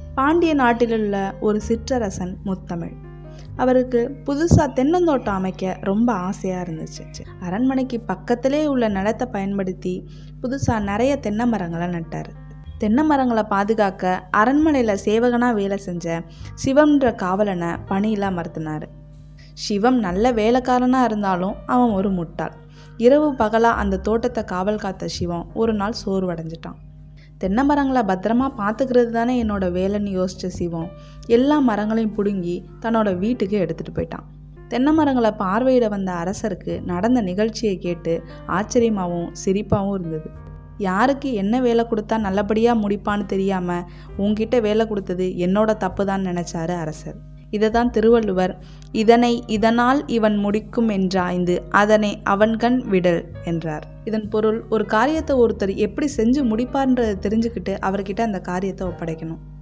பாண்டிய நாட்டிலுள்ள ஒரு சிற்றரசன் முத்தமிழ் அவருக்கு புதுசாக தென்னந்தோட்டம் அமைக்க ரொம்ப ஆசையாக இருந்துச்சு அரண்மனைக்கு பக்கத்திலே உள்ள நிலத்தை பயன்படுத்தி புதுசாக நிறைய தென்னை மரங்களை நட்டார் தென்னை மரங்களை பாதுகாக்க அரண்மனையில் சேவகனாக வேலை செஞ்ச சிவம்ன்ற காவலனை பணியில் அமர்த்தினார் சிவம் நல்ல வேலைக்காரனாக இருந்தாலும் அவன் ஒரு முட்டாள் இரவு பகலாக அந்த தோட்டத்தை காவல் காத்த சிவம் ஒரு நாள் சோர்வடைஞ்சிட்டான் தென்னை மரங்களை பத்திரமா பார்த்துக்கிறது தானே என்னோட வேலைன்னு யோசிச்ச சிவம் எல்லா மரங்களையும் பிடுங்கி தன்னோட வீட்டுக்கு எடுத்துகிட்டு போயிட்டான் தென்னை மரங்களை பார்வையிட வந்த அரசருக்கு நடந்த நிகழ்ச்சியை கேட்டு ஆச்சரியமாகவும் சிரிப்பாகவும் இருந்தது யாருக்கு என்ன வேலை கொடுத்தா நல்லபடியாக முடிப்பான்னு தெரியாமல் உன்கிட்ட வேலை கொடுத்தது என்னோட தப்பு தான் நினச்சாரு அரசர் இதை தான் திருவள்ளுவர் இதனை இதனால் இவன் முடிக்கும் என்றாய்ந்து அதனை அவன்கண் விடல் என்றார் இதன் பொருள் ஒரு காரியத்தை ஒருத்தர் எப்படி செஞ்சு முடிப்பார்ன்றதை தெரிஞ்சுக்கிட்டு அவர்கிட்ட அந்த காரியத்தை ஒப்படைக்கணும்